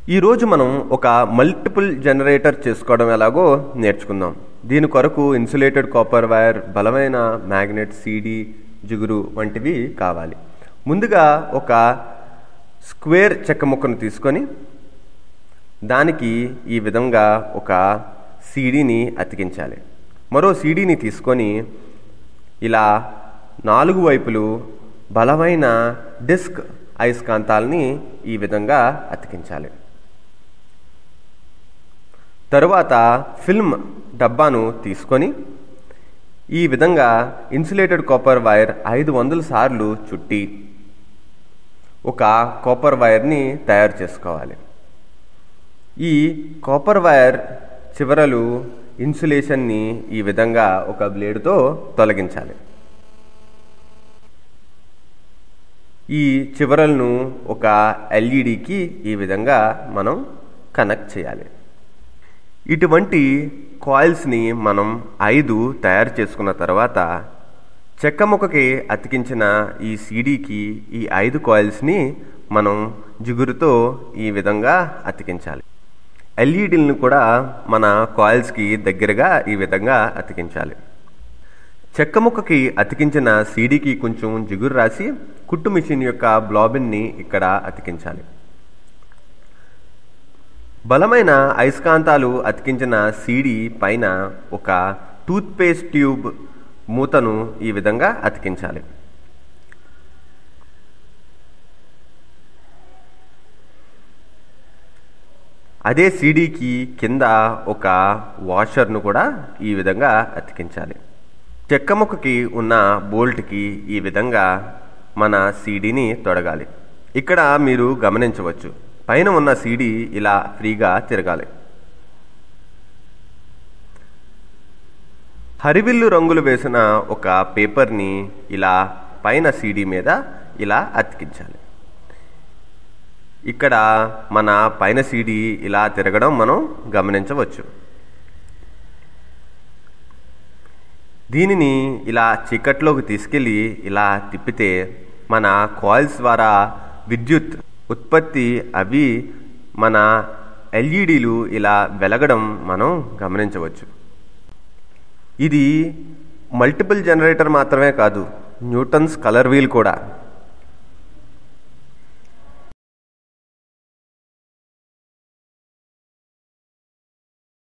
ఈరోజు మనం ఒక మల్టిపుల్ జనరేటర్ చేసుకోవడం ఎలాగో నేర్చుకుందాం దీని కొరకు ఇన్సులేటెడ్ కాపర్ వైర్ బలమైన మ్యాగ్నెట్ సీడీ జిగురు వంటివి కావాలి ముందుగా ఒక స్క్వేర్ చెక్క ముక్కను తీసుకొని దానికి ఈ విధంగా ఒక సీడీని అతికించాలి మరో సీడీని తీసుకొని ఇలా నాలుగు వైపులు బలమైన డిస్క్ అయస్కాంతాలని ఈ విధంగా అతికించాలి తరువాత ఫిల్మ్ డబ్బాను తీసుకొని ఈ విధంగా ఇన్సులేటెడ్ కాపర్ వైర్ ఐదు వందల సార్లు చుట్టి ఒక కాపర్ వైర్ని తయారు చేసుకోవాలి ఈ కాపర్ వైర్ చివరలు ఇన్సులేషన్ని ఈ విధంగా ఒక బ్లేడుతో తొలగించాలి ఈ చివరలను ఒక ఎల్ఈడికి ఈ విధంగా మనం కనెక్ట్ చేయాలి ఇటువంటి కాయిల్స్ని మనం ఐదు తయారు చేసుకున్న తర్వాత చెక్క ముక్కకి అతికించిన ఈ సీడీకి ఈ ఐదు కాయిల్స్ని మనం జిగురుతో ఈ విధంగా అతికించాలి ఎల్ఈడీలను కూడా మన కాయిల్స్కి దగ్గరగా ఈ విధంగా అతికించాలి చెక్క ముక్కకి అతికించిన సీడీకి కొంచెం జిగురు రాసి కుట్టు మిషన్ యొక్క బ్లాబిన్ని ఇక్కడ అతికించాలి బలమైన అయస్కాంతాలు అతికించిన సీడీ పైన ఒక టూత్పేస్ట్ ట్యూబ్ మూతను ఈ విధంగా అతికించాలి అదే సీడీకి కింద ఒక వాషర్ను కూడా ఈ విధంగా అతికించాలి చెక్క ముక్కకి ఉన్న బోల్ట్కి ఈ విధంగా మన సీడీని తొడగాలి ఇక్కడ మీరు గమనించవచ్చు పైన ఉన్న సీడీ ఇలా ఫ్రీగా తిరగాలి హరివిల్లు రంగులు వేసిన ఒక పేపర్ని ఇలా పైన సీడీ మీద ఇలా అతికించాలి ఇక్కడ మన పైన సీడీ ఇలా తిరగడం మనం గమనించవచ్చు దీనిని ఇలా చీకట్లోకి తీసుకెళ్ళి ఇలా తిప్పితే మన కాయిల్స్ ద్వారా విద్యుత్ ఉత్పత్తి అవి మన ఎల్ఈడీలు ఇలా వెలగడం మనం గమనించవచ్చు ఇది మల్టిపుల్ జనరేటర్ మాత్రమే కాదు న్యూటన్స్ కలర్ వీల్ కూడా